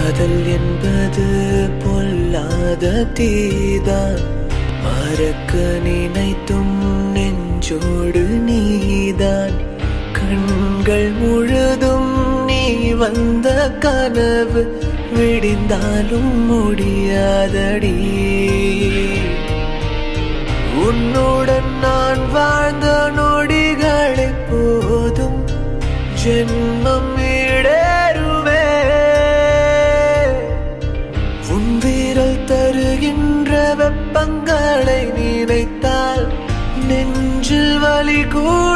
காதல் என்பது பொல்லாத தீதான் மறக்க நினைத்தும் நெஞ்சோடு நீதான் கண்கள் முழுதும் நீ வந்த கனவு விடிந்தாலும் முடியாதடி உன்னுடன் நான் வாழ்ந்த நொடிகளை போதும் ஜென்மம் ஈடேறுவே உன் வீரல் தருகின்ற வெப்பங்களை நினைத்தால் நெஞ்சில் வலி கூட